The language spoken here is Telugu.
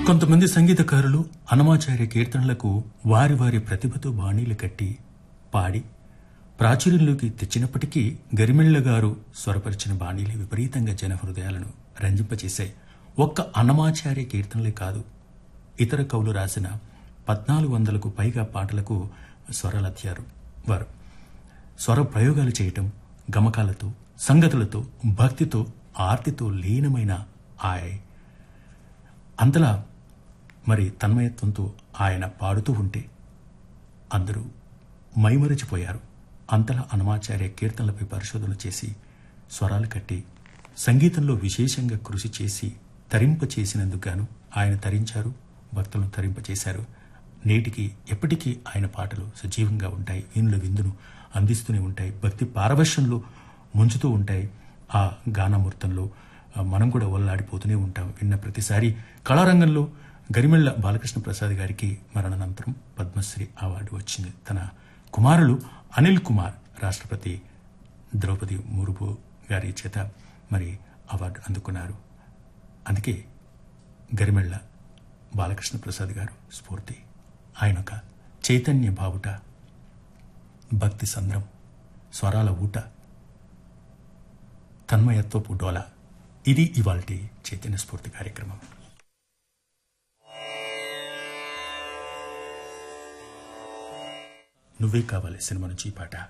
కొంతమంది సంగీతకారులు అనమాచార్య కీర్తనలకు వారి వారి ప్రతిభతో బాణీలు కట్టి పాడి ప్రాచుర్యంలోకి తెచ్చినప్పటికీ గరిమెళ్ల గారు స్వరపరిచిన బాణీలు విపరీతంగా జన హృదయాలను రంజింపచేశాయి ఒక్క అన్నమాచార్య కీర్తనలే కాదు ఇతర కవులు రాసిన పద్నాలుగు వందలకు పైగా పాటలకు స్వరలధ్యారు వారు స్వర ప్రయోగాలు చేయటం గమకాలతో సంగతులతో భక్తితో ఆర్తితో లీనమైన ఆయ అంతలా మరి తన్మయత్వంతో ఆయన పాడుతూ ఉంటే అందరూ మైమరిచిపోయారు అంతలా అనమాచార్య కీర్తనలపై పరిశోధన చేసి స్వరాలు కట్టి సంగీతంలో విశేషంగా కృషి చేసి తరింప చేసినందుకు గాను ఆయన తరించారు భక్తులను తరింపచేశారు నేటికి ఎప్పటికీ ఆయన పాటలు సజీవంగా ఉంటాయి వీణుల విందును అందిస్తూనే ఉంటాయి భక్తి పారవశ్యంలో ముంచుతూ ఉంటాయి ఆ గానామూర్తంలో ఆ, మనం కూడా ఒల్లాడిపోతూనే ఉంటాం విన్న ప్రతిసారి కళారంగంలో గరిమెళ్ల బాలకృష్ణ ప్రసాద్ గారికి మరణానంతరం పద్మశ్రీ అవార్డు వచ్చింది తన కుమారులు అనిల్ కుమార్ రాష్ట్రపతి ద్రౌపది ముర్ము గారి చేత మరి అవార్డు అందుకున్నారు అందుకే గరిమెళ్ల బాలకృష్ణ ప్రసాద్ గారు స్ఫూర్తి ఆయన ఒక చైతన్య బావుట భక్తి సంద్రం స్వరాల ఊట తన్మయత్వపు డోల ఇది ఇవాల్టి చైతన్య స్ఫూర్తి కార్యక్రమం నువ్వే కావాలి సినిమా నుంచి ఈ పాట